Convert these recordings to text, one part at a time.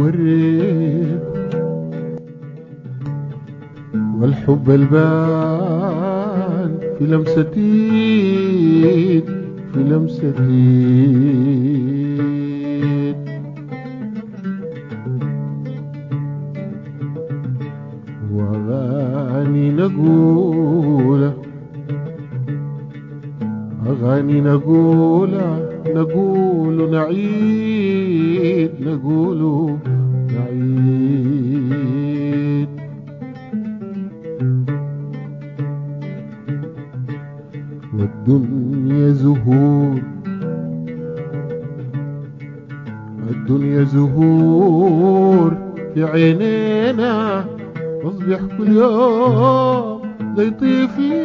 والورد والحب البان في لمسة ايد في لمسة ايد واغاني نقولها أغاني نقول نقول نعيد نقول نعيد والدنيا زهور الدنيا زهور في عينينا تصبح كل يوم زي طفلي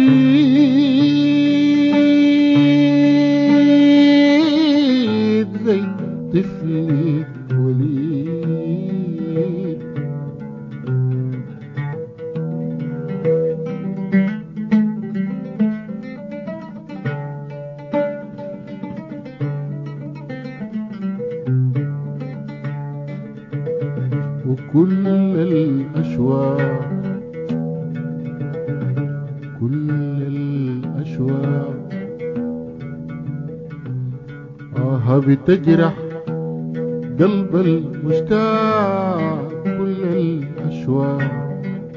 وليد زي طفلي وليد وكل الأشواق كل الأشواق آه بتجرح قلب المشتاق كل الأشواق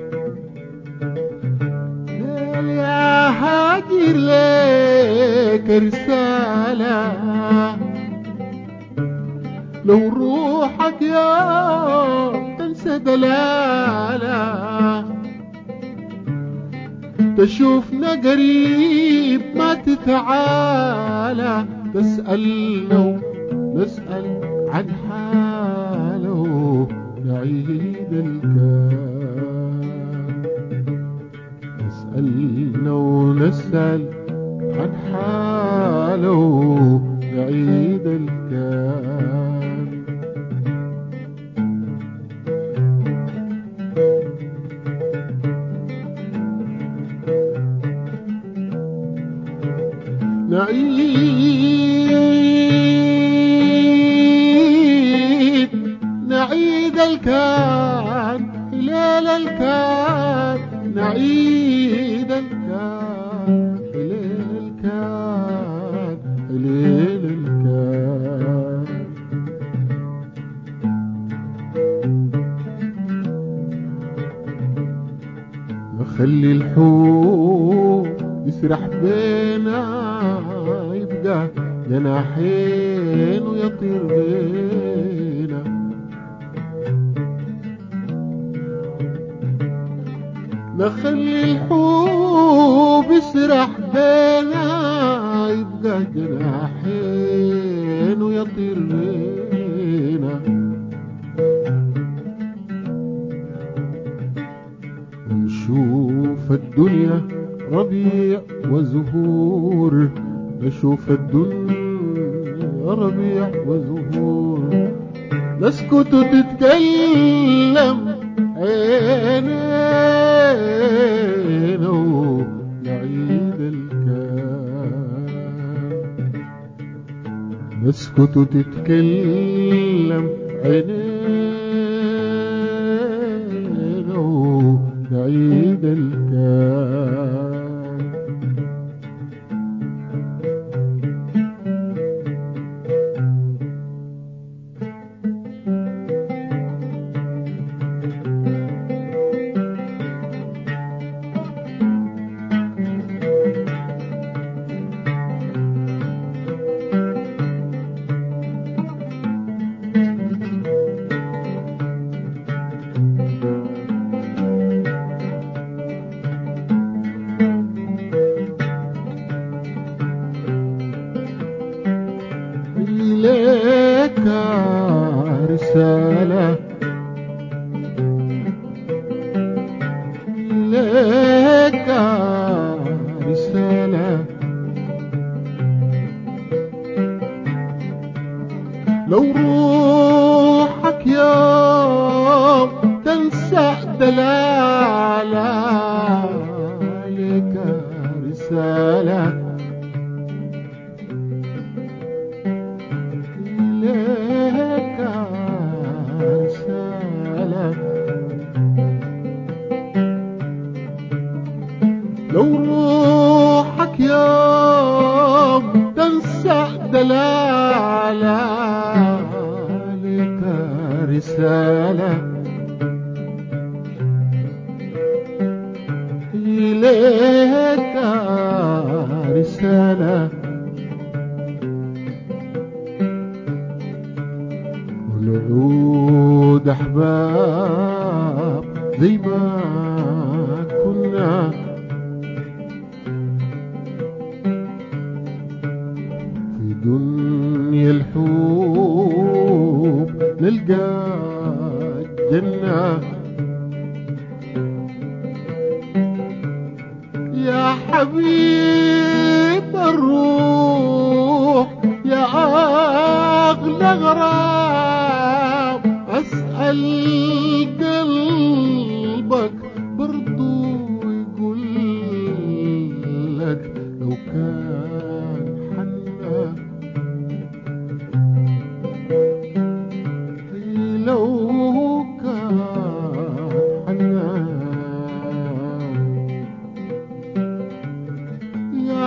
يا هاجر لك رسالة لو روحك يا تنسى دلالة تشوفنا قريب ما تتعالى تسألنا نسأل عن حاله نعيد الكلام نسألنا ونسأل عن حاله نعيد الكلام نعيد نعيد الكان ليل الكان نعيد الكان ليل الكان ليل الكان نخلي الحب يسرح بينا يبقى جناحين ويطير بينا نخلي الحب يسرح بينا يبقى جناحين ويطير بينا ونشوف الدنيا ربيع وزهور نشوف الدنيا ربيع وزهور نسكت تتكلم عينينا نعيد الكلام نسكت تتكلم عينينا نعيد الكلام إليك رسالة إليك رسالة لو روحك يوم تنسى دلالة عليك رسالة إليك لك رسالة إليك رسالة ونعود أحباب زي ما كنا في دنيا الحب نلقى الجنة يا حبيب الروح يا أغلى غرام أسأل قلبك برضو يقول لك لو كان حنا لو كان حنا يا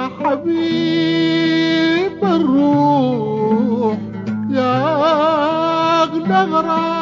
حبيب الروح يا أغلى غرام